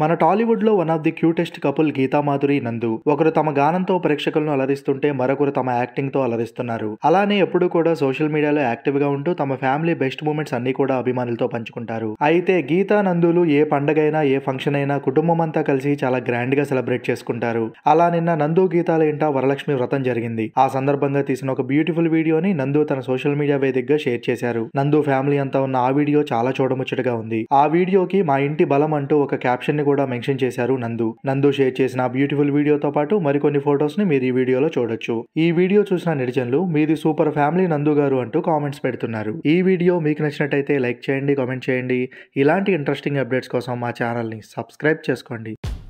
మన టాలీవుడ్ లో one of the cutest couple Geetha Madhuri Nandu ఒకరు తమ గానంతో ప్రేక్షకులను అలరిస్తుంటే మరొకరు తమ యాక్టింగ్ తో అలరిస్తున్నారు అలానే ఎప్పుడు కూడా సోషల్ మీడియాలో యాక్టివ్ గా ఉంటూ తమ ఫ్యామిలీ బెస్ట్ మూమెంట్స్ అన్ని కూడా అభిమానులతో పంచుకుంటారు అయితే గీతా నందులు ఏ పండగైనా ఏ ఫంక్షన్ అయినా కుటుంబం అంతా కలిసి చాలా గ్రాండ్ గా సెలబ్రేట్ చేసుకుంటారు అలా నిన్న నందు గీతాల ఇంట వరలక్ష్మి వ్రతం జరిగింది ఆ సందర్భంగా తీసిన ఒక బ్యూటిఫుల్ వీడియోని నందు తన సోషల్ మీడియా వేదికగా షేర్ చేశారు నందు ఫ్యామిలీ అంతా ఉన్న ఆ వీడియో చాలా చూడముచ్చటగా ఉంది ఆ వీడియోకి మా ఇంటి బలం అంటూ ఒక క్యాప్షన్ ని కూడా మెన్షన్ చేశారు నందు నందు షేర్ చేసిన బ్యూటిఫుల్ వీడియోతో పాటు మరికొన్ని ఫొటోస్ ని మీరు ఈ వీడియోలో చూడొచ్చు ఈ వీడియో చూసిన నెటిజన్లు మీది సూపర్ ఫ్యామిలీ నందు గారు అంటూ కామెంట్స్ పెడుతున్నారు ఈ వీడియో మీకు నచ్చినట్టయితే లైక్ చేయండి కామెంట్ చేయండి ఇలాంటి ఇంట్రెస్టింగ్ అప్డేట్స్ కోసం మా ఛానల్ని సబ్స్క్రైబ్ చేసుకోండి